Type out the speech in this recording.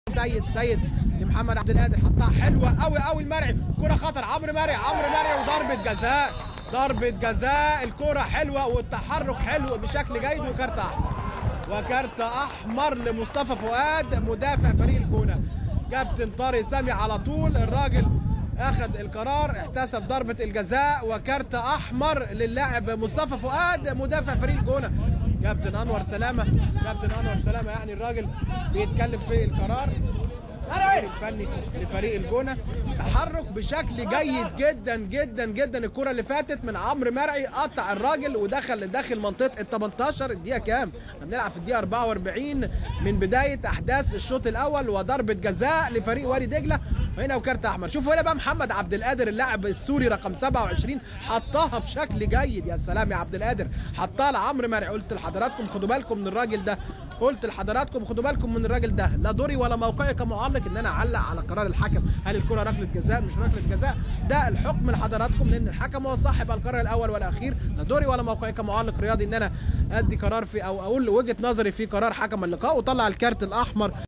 سيد سيد لمحمد عبد القادر حطها حلوه قوي قوي المرعي كره خطر عمرو مرعي عمرو مرعي وضربه جزاء ضربه جزاء الكره حلوه والتحرك حلو بشكل جيد وكارت احمر وكارت احمر لمصطفى فؤاد مدافع فريق الجونه كابتن طارق سامي على طول الراجل اخذ القرار احتسب ضربه الجزاء وكارت احمر للاعب مصطفى فؤاد مدافع فريق الجونه كابتن انور سلامه كابتن انور سلامه يعني الراجل بيتكلم في القرار المدير الفني لفريق الجونه تحرك بشكل جيد جدا جدا جدا الكره اللي فاتت من عمرو مرعي قطع الراجل ودخل داخل منطقه ال 18 الدقيقه كام؟ احنا بنلعب في الدقيقه 44 من بدايه احداث الشوط الاول وضربه جزاء لفريق وادي دجله وهنا وكارت احمر شوفوا هنا بقى محمد عبد القادر اللاعب السوري رقم 27 حطها بشكل جيد يا سلام يا عبد القادر حطها لعمرو مرعي قلت لحضراتكم خدوا بالكم من الراجل ده قلت لحضراتكم خدوا بالكم من الراجل ده لا دوري ولا موقعي كمعلق ان انا اعلق على قرار الحكم هل الكره ركله جزاء مش ركله جزاء ده الحكم لحضراتكم لان الحكم هو صاحب القرار الاول والاخير لا دوري ولا موقعي كمعلق رياضي ان انا ادي قرار في او اقول وجهه نظري في قرار حكم اللقاء وطلع الكارت الاحمر